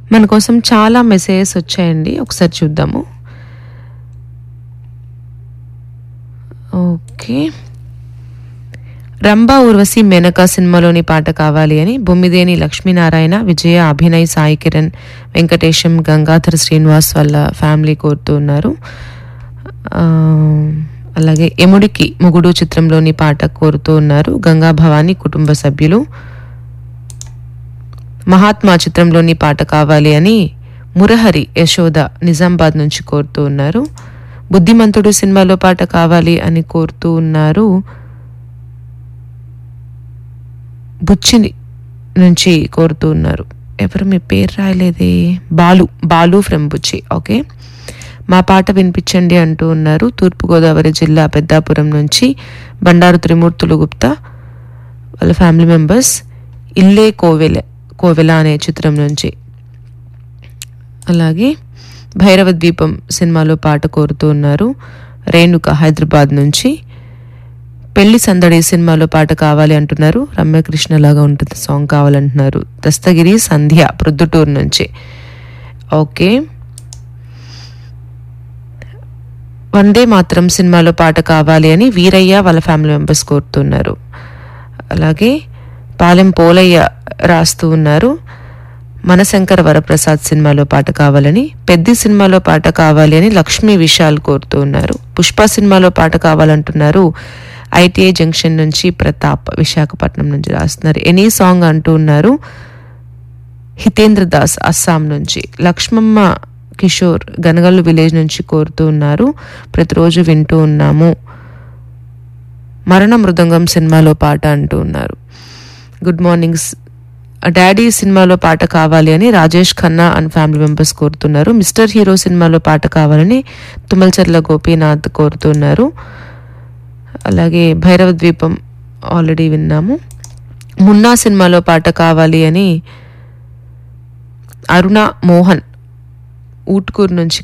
మన కోసం చాలా మెసేజెస్ వచ్చాయండి ఒకసారి చూద్దాము ఓకే రంభా ఊర్వశి మేనక సినిమాలోని పాట కావాలి అని బొమ్మిదేని లక్ష్మీనారాయణ విజయ అభినయ్ సాయి కిరణ్ వెంకటేశం గంగాధర్ శ్రీనివాస్ వాళ్ళ ఫ్యామిలీ కోరుతూ ఉన్నారు ఆ, అలాగే ఎముడికి ముగుడు చిత్రంలోని పాట కోరుతూ ఉన్నారు గంగా భవాని కుటుంబ సభ్యులు మహాత్మా చిత్రంలోని పాట కావాలి అని మురహరి యశోద నిజామాబాద్ నుంచి కోరుతూ ఉన్నారు బుద్ధిమంతుడు సినిమాలో పాట కావాలి అని కోరుతూ ఉన్నారు బుచ్చిని నుంచి కోరుతూ ఉన్నారు ఎవరు మీ పేరు రాయలేదే బాలు బాలు ఫ్రమ్ బుచ్చి ఓకే మా పాట వినిపించండి అంటూ ఉన్నారు తూర్పుగోదావరి జిల్లా పెద్దాపురం నుంచి బండారు త్రిమూర్తులు గుప్తా వాళ్ళ ఫ్యామిలీ మెంబర్స్ ఇల్లే కోవెల కోవెల అనే చిత్రం నుంచి అలాగే భైరవ ద్వీపం సినిమాలో పాట కోరుతూ ఉన్నారు రేణుక హైదరాబాద్ నుంచి పెళ్లి సందడి సినిమాలో పాట కావాలి అంటున్నారు రమ్యకృష్ణ లాగా ఉంటుంది సాంగ్ కావాలంటున్నారు దస్తగిరి సంధ్య ప్రొద్దుటూరు నుంచి ఓకే వందే మాత్రం సినిమాలో పాట కావాలి అని వీరయ్య వాళ్ళ ఫ్యామిలీ మెంబర్స్ కోరుతున్నారు అలాగే పాలెం పోలయ్య రాస్తూ ఉన్నారు మనశంకర వరప్రసాద్ సినిమాలో పాట కావాలని పెద్ది సినిమాలో పాట కావాలి అని లక్ష్మీ విశాల్ కోరుతూ ఉన్నారు పుష్ప సినిమాలో పాట కావాలంటున్నారు ఐటీఐ జంక్షన్ నుంచి ప్రతాప్ విశాఖపట్నం నుంచి రాస్తున్నారు ఎనీ సాంగ్ అంటూ ఉన్నారు హితేంద్ర దాస్ అస్సాం నుంచి లక్ష్మమ్మ కిషోర్ గనగల్లు విలేజ్ నుంచి కోరుతూ ఉన్నారు ప్రతిరోజు వింటూ ఉన్నాము మరణ మృదంగం సినిమాలో పాట అంటూ ఉన్నారు గుడ్ మార్నింగ్ డాడీ సినిమాలో పాట కావాలి అని Rajesh Khanna and family members కోరుతున్నారు మిస్టర్ హీరో సినిమాలో పాట కావాలని తుమ్మలచర్ల గోపీనాథ్ కోరుతున్నారు అలాగే భైరవ ద్వీపం ఆల్రెడీ విన్నాము మున్నా సినిమాలో పాట కావాలి అని అరుణ మోహన్ ఊట్కూరు నుంచి